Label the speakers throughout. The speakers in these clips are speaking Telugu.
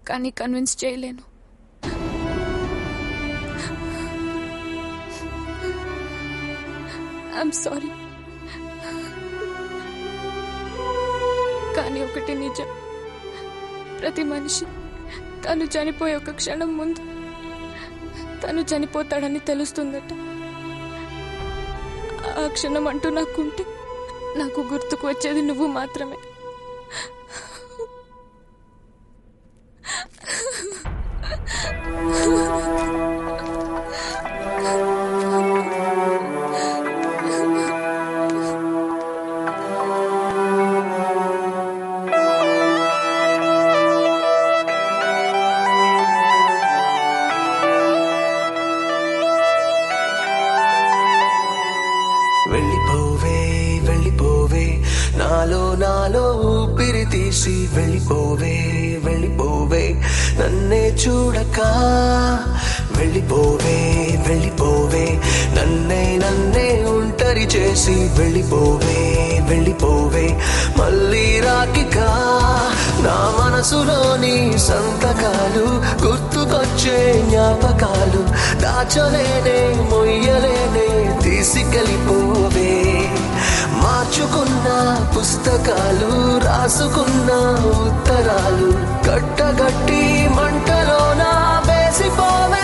Speaker 1: కానీ కన్విన్స్ చేయలేను ఐఎమ్ సారీ కానీ ఒకటి నిజం ప్రతి మనిషి తను చనిపోయే ఒక క్షణం ముందు తను చనిపోతాడని తెలుస్తుందట ఆ క్షణం అంటూ నాకుంటే నాకు గుర్తుకు వచ్చేది నువ్వు మాత్రమే
Speaker 2: వెళ్ళిపోవే వెళ్ళిపోవే నాలో నాలో ఊపిరి తీసి వెళ్ళిపోవే వెళ్ళిపోవే నన్నే చూడక వెళ్ళిపోవే వెళ్ళిపోవే నన్నే నన్నే ఒంటరి చేసి వెళ్ళిపోవే వెళ్ళిపోవే మళ్ళీ రాకిక నా మనసులోని సంతకాలు గుర్తుకొచ్చే జ్ఞాపకాలు దాచలేనే మొయ్యలేనే తీసుకెళ్ళిపోవే మార్చుకున్న పుస్తకాలు రాసుకున్న ఉత్తరాలు కట్టగట్టి మంటలోన వేసిపోవే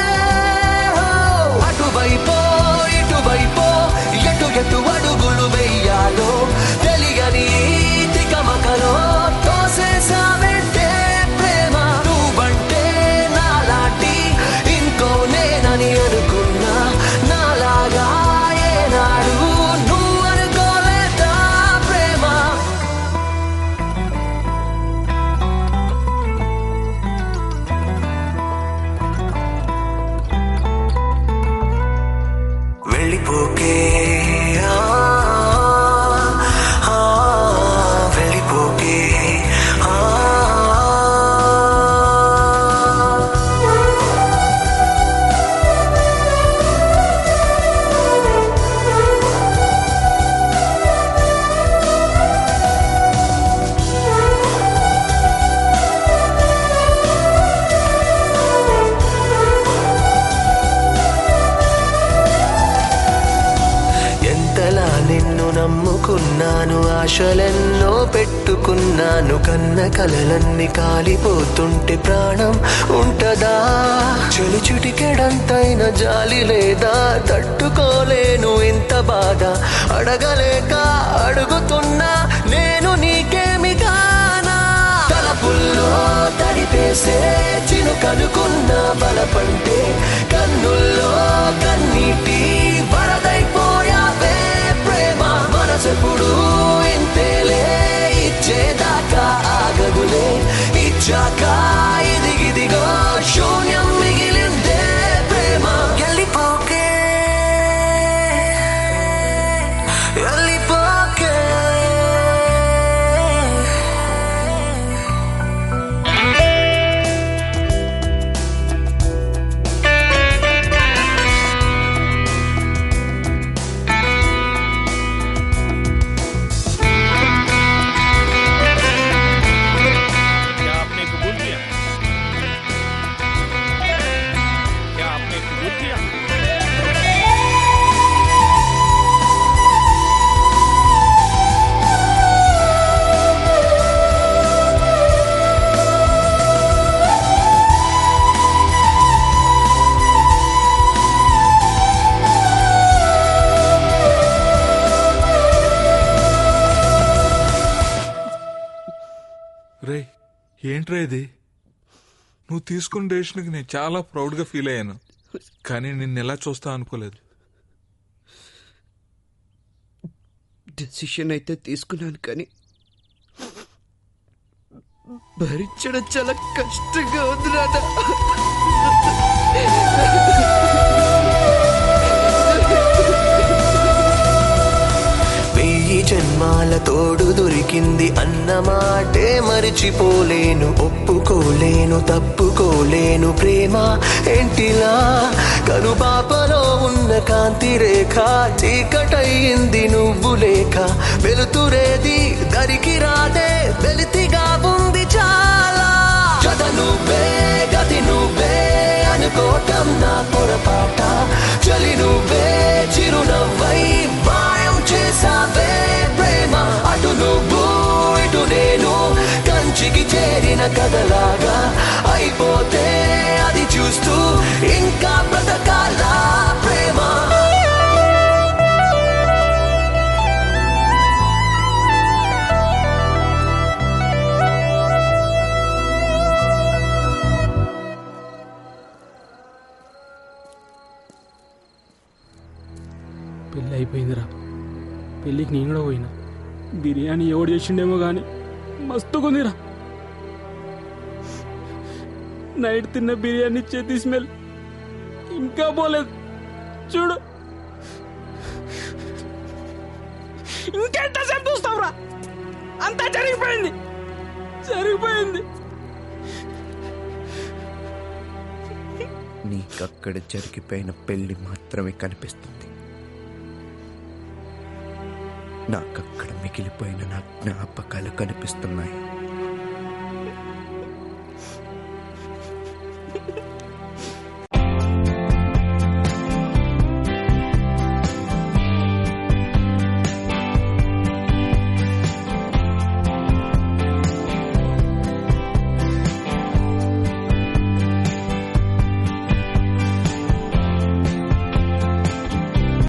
Speaker 2: అటువైపో ఇటువైపో ఎటు ఎటు అడుగులు వెయ్యాలో తెలియని ఈ తికమకలో తోసేసావంటే ప్రేమ నువ్వంటే నాలాంటి ఇంకో నేనని అనుకున్నా నాలాగా ఏనాడు నువ్వు అనుకోలేదా ప్రేమ వెళ్ళిపోకే ఆ, ఆ, వెళ్ళిపోకే ఆ. ఎంతలా నిన్ను నమ్ముకున్నాను ఆశలెన్నో పెట్టుకున్నాను కన్న కలలన్నీ కాలిపోతుంటే ప్రాణం ఉంటదా చెలి చుటికెడంతైన జాలి లేదా తట్టుకోలేను ఇంత బాధ అడగలేక అడుగుతున్నా నేను నీకేమి కానా తలపుల్లో తడిపేసే చినుకనుకున్న బలపంటే కన్నుల్లో కన్నీటి వరదైపోయావే ప్రేమ మనసెప్పుడు ఇంతేలే ఇచ్చేదాకా ఆగదులే ఇచ్చాక ఇదిగిదిగో శూన్యం మిగిలిందే ప్రేమ వెళ్ళిపోకే వెళ్ళిపోకే
Speaker 3: क्या आपने कबूल किया क्या आपने कबूल किया
Speaker 4: రే ఏంట్రా ఇది నువ్వు తీసుకున్న డెసిషన్కి నేను చాలా ప్రౌడ్గా ఫీల్ అయ్యాను కానీ నిన్ను ఎలా చూస్తా అనుకోలేదు
Speaker 5: డెసిషన్ అయితే తీసుకున్నాను కానీ భరించడం చాలా కష్టంగా ఉంది నాన్న
Speaker 2: వెయ్యి జన్మాల తోడు దొరికింది అన్న మాటే మరిచిపోలేను ఒప్పుకోలేను తప్పుకోలేను ప్రేమ ఏంటిలా కనుపాపలో ఉన్న కాంతి రేఖ చీకటయ్యింది నువ్వు లేక వెలుతురేది దరికి రాదే వెలితిగా ఉంది చాలా జత నువ్వే లోకం నా పొరపాట చలి నువ్వే చిరునవ్వై మాయం చేసావే ప్రేమ అటు నువ్వు ఇటు నేను కంచికి చేరిన కథలాగా అయిపోతే అది చూస్తూ ఇంకా బ్రతకాల ప్రేమ
Speaker 6: పెళ్ళి అయిపోయిందిరా పెళ్ళికి నేను కూడా పోయినా బిర్యానీ ఎవడు చేసిండేమో కానీ మస్తుకుందిరా నైట్ తిన్న బిర్యానీ చేతి స్మెల్ ఇంకా పోలేదు చూడు ఇంకెంతసేపు చూస్తావురా అంతా జరిగిపోయింది జరిగిపోయింది
Speaker 5: నీకక్కడ జరిగిపోయిన పెళ్లి మాత్రమే కనిపిస్తుంది నాకక్కడ మిగిలిపోయిన నా జ్ఞాపకాలు కనిపిస్తున్నాయి